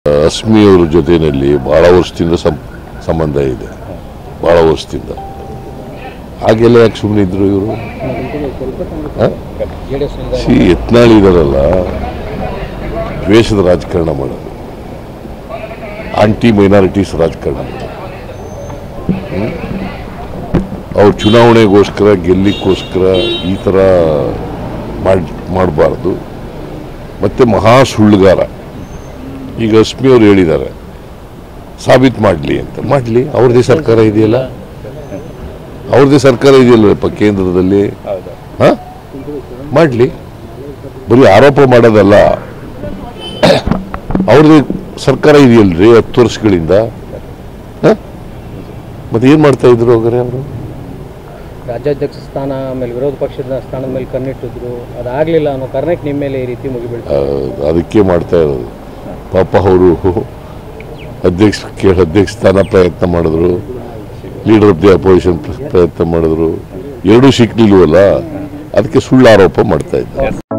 ರಶ್ಮಿಯವ್ರ ಜೊತೆಯಲ್ಲಿ ಭಾಳ ವರ್ಷದಿಂದ ಸಂ- ಸಂಬಂಧ ಇದೆ ಭಾಳ ವರ್ಷದಿಂದ ಹಾಗೆಲ್ಲ ಯಾಕೆ ಸುಮ್ಮನೆ ಇದ್ರು ಇವರು ಸಿ ಯತ್ನಾಳ್ ಇದಾರಲ್ಲ ದ್ವೇಷದ ರಾಜಕಾರಣ ಮಾಡೋದು ಆಂಟಿ ಮೈನಾರಿಟೀಸ್ ರಾಜಕಾರಣ ಮಾಡೋದು ಹ್ಮ್? ಅವ್ರು ಚುನಾವಣೆಗೋಸ್ಕರ ಗೆಲ್ಲಿಕ್ಕೋಸ್ಕರ ಈ ಥರ ಮಾಡಿ ಮಾಡಬಾರ್ದು ಮತ್ತು ಮಹಾ ಸುಳ್ಳುಗಾರ ಈಗ ರಶ್ಮಿ ಅವರು ಹೇಳಿದ್ದಾರೆ ಸಾಬೀತು ಮಾಡಲಿ ಅಂತ ಮಾಡಲಿ ಅವ್ರದ್ದೇ ಸರ್ಕಾರ ಇದೆಯಲ್ಲ ಅವ್ರದ್ದೇ ಸರ್ಕಾರ ಇದೆಯಲ್ಲಪ್ಪ ಕೇಂದ್ರದಲ್ಲಿ ಹಾಂ ಮಾಡಲಿ ಬರೀ ಆರೋಪ ಮಾಡೋದಲ್ಲ ಅವ್ರದ್ದೇ ಸರ್ಕಾರ ಇದೆಯಲ್ರಿ ಹತ್ತು ವರ್ಷಗಳಿಂದ ಹ? ಮತ್ತೆ ಏನು ಮಾಡ್ತಾ ಇದ್ರು ಹೋಗ್ರೆ ಅವರು ರಾಜ್ಯಾಧ್ಯಕ್ಷ ಸ್ಥಾನ ಆಮೇಲೆ ವಿರೋಧ ಪಕ್ಷದ ಸ್ಥಾನದ ಮೇಲೆ ಕಣ್ಣಿಟ್ಟಿದ್ರು ಅದಾಗಲಿಲ್ಲ ಅನ್ನೋ ಕಾರಣಕ್ಕೆ ನಿಮ್ಮ ಮೇಲೆ ಈ ರೀತಿ ಮುಗಿಬೀಳ್ತಾರೆ ಆ, ಅದಕ್ಕೆ ಮಾಡ್ತಾ ಇರೋದು ಪಾಪ ಅವರು ಅಧ್ಯಕ್ಷ ಕೇಳ ಅಧ್ಯಕ್ಷ ಸ್ಥಾನ ಪ್ರಯತ್ನ ಮಾಡಿದ್ರು ಲೀಡರ್ ಆಫ್ ದಿ ಅಪೋಸಿಷನ್ ಪ್ರಯತ್ನ ಮಾಡಿದ್ರು ಎರಡೂ ಸಿಕ್ಲಿಲ್ವಲ್ಲ ಅದಕ್ಕೆ ಸುಳ್ಳು ಆರೋಪ ಮಾಡ್ತಾ ಇದ್ದಾರೆ